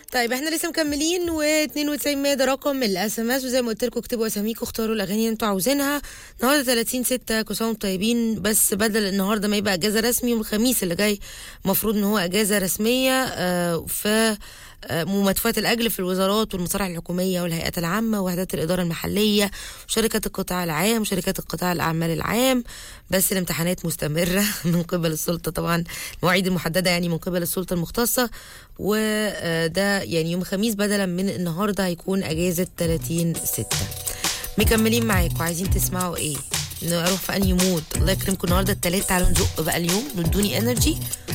طيب احنا لسه مكملين و92 100 ده رقم الاس ام اس وزي ما قلت لكم اكتبوا اساميكم اختاروا الاغاني اللي انتوا عاوزينها النهارده 30 6 كل سنه وانتم طيبين بس بدل النهارده ما يبقى اجازه رسمي يوم الخميس اللي جاي المفروض ان هو اجازه رسميه آه في آه، مماتفات الاجل في الوزارات والمصالح الحكوميه والهيئات العامه ووحدات الاداره المحليه وشركات القطاع العام وشركات القطاع الاعمال العام بس الامتحانات مستمره من قبل السلطه طبعا المواعيد المحدده يعني من قبل السلطه المختصه وده يعني يوم الخميس بدلا من النهارده هيكون اجازه 30 6 مكملين معاكم عايزين تسمعوا ايه نروح في انهي مود الله يكرمكم النهارده التلات تعالوا نزق بقى اليوم ادوني انرجي